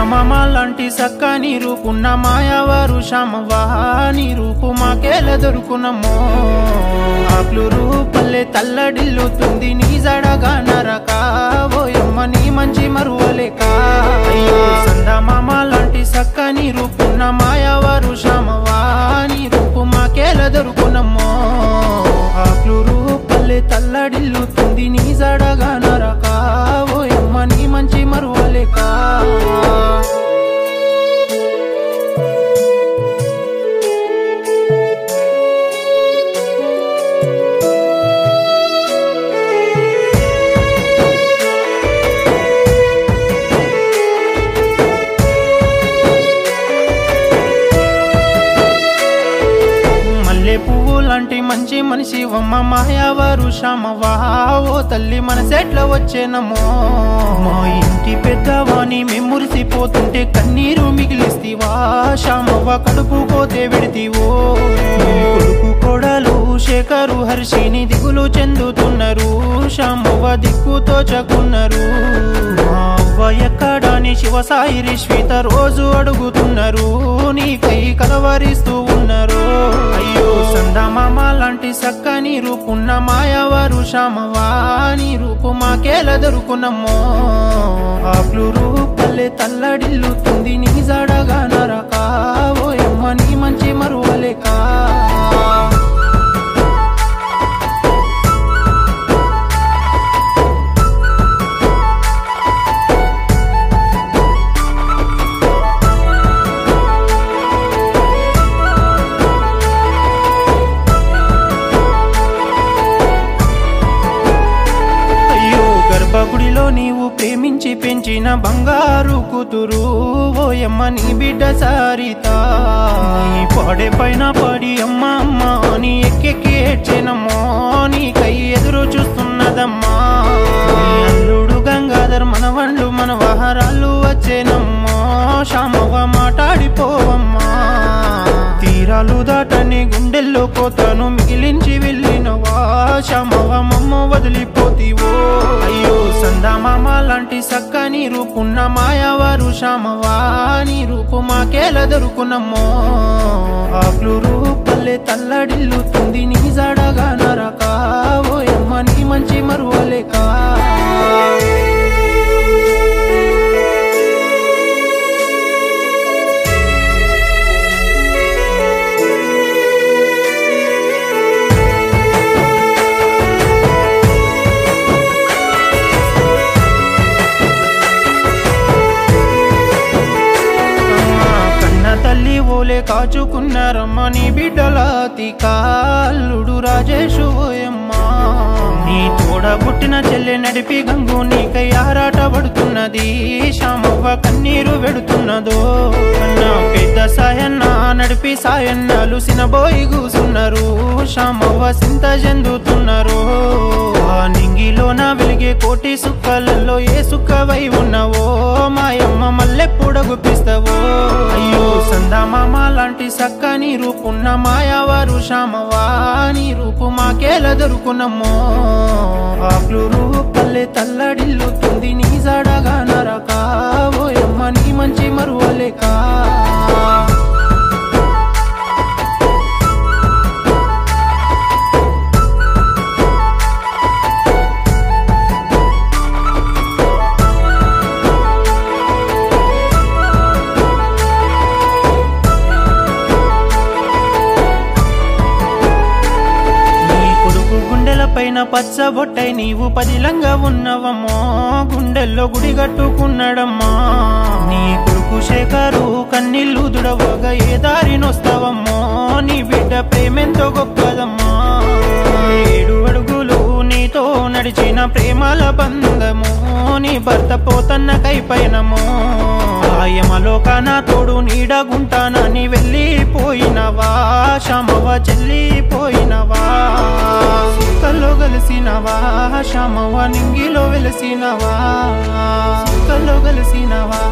సందమామ లాంటి సక్కని రూపున్న మాయవారు శ్యామవా నీ రూపు మాకేల దొరుకునమ్మో ఆకులు రూపల్లే తల్లడిల్లుతుంది నీ జడగా నరక ఓయమ్మ నీ మంచి మరువలేక అయ్యో సందమామ లాంటి సక్కని రూపున్న మాయవారు శ్యామవా నీ రూపు మాకేల దొరుకునమ్మో ఆకులు రూపల్లే తల్లడిల్లుతుంది నీ జడగా నరక ఓయమ్మ నీ మంచి మరువలేక మల్లె పువ్వు లాంటి మంచి మనిషి అమ్మ మాయావారు శ్యామవా ఓ తల్లి మన సెట్ల వచ్చేనమ్మో మా ఇంటి పెద్దవాణి మెమురిసిపోతుంటే కన్నీరు మిగిలిస్తివా శ్యామవ్వ కడుపు పోతే విడితివో నీ కొడుకు కోడలు శేఖరు హర్షిని దిగులు చెందుతున్నారు శ్యామవ్వ దిక్కు తోచకున్నారు మా అవ్వ ఎక్కడాని శివసాయి రిశ్విత రోజు అడుగుతున్నారు నీ కై కలవరిస్తూ ఉన్నారు అయ్యో సందమామ లాంటి సక్కని రూపున్న మాయవారు శ్యామవా నీ రూపు మాకేల దొరుకునమ్మో ఆకులు రూపల్లే తల్లడిల్లుతుంది నీ జడగా నరక ఓయమ్మ నీ మంచి మరువలేక అయ్యో గర్భగుడిలో నీవు ప్రేమించి పెంచిన బంగారు కూతురు ఓయమ్మ నీ బిడ్డ సారిత నీ పాడే పైన పడి అమ్మ అమ్మ అని ఎక్కెక్కి ఏడ్చేనమ్మో నీ కై ఎదురు చూస్తున్నదమ్మా నీ అల్లుడు గంగాధర్ మన వండ్లు మన వహరాలు వచ్చేనమ్మో శామవ్వ మాట్లాడిపోవమ్మా తీరాలు దాటని గుండెల్లో కోతను మిగిలించి వెళ్ళినవా శ్యామవ మమ్మ వదిలిపోతీవో అయ్యో సందమామ లాంటి సక్కని రూపున్న మాయవారు శ్యామవా నీ రూపు మాకేల దొరుకునమ్మో ఆకులు రూపల్లే తల్లడిల్లుతుంది నీ జడగా నరక ఓయమ్మ నీ మంచి మరువలేక అమ్మా, కన్న తల్లి ఓలే కాచుకున్నారమ్మ నీ బిడ్డల కాల్లుడు రాజేషు ఓయమ్మా నీ తోడ పుట్టిన చెల్లె నడిపి గంగు నీకై ఆరాట పడుతున్నది శామవ్వ కన్నీరు వెడుతున్నదో అన్న పెద్ద సాయన్న నడిపి సాయన్నలు సినబోయి కూసున్నారు శామవ్వ సింత చెందుతున్నారు ఆ నింగిలోన వెలిగే కోటి సుక్కలలో ఏ సుక్కవై ఉన్నవో మాయమ్మ మల్లెప్పుడు గుప్పిస్తావో అయ్యో సందమామ లాంటి సక్కని రూపున్న మాయవారు శ్యామవా నీ రూపు మాకేల దొరుకునమ్మో ఆకులు రూపల్లే తల్లడిల్లుతుంది నీ జడగా నరక ఓయమ్మ నీ మంచి మరువలేక నీ కొడుకు గుండెల పైన పచ్చబొట్టై నీవు పదిలంగా ఉన్నవమ్మో గుండెల్లో గుడి కట్టుకున్నాడమ్మా నీ కొడుకు శేఖరు కన్నీళ్లు దుడవగా ఏ దారినొస్తావమ్మో నీ బిడ్డ ప్రేమెంతో గొప్పదమ్మా ఏడు అడుగులు నీతో నడిచిన ప్రేమల బంధము నీ భర్త పోతన్న కైపైనము ఆయమలోకాన తోడు నీడగుంటానని వెళ్ళిపోయినవా శ్యామవ చెల్లిపోయినవా సుక్కల్లో కలిసినవా శ్యామవ నింగిలో వెలిసినవా సుక్కల్లో కలిసినవా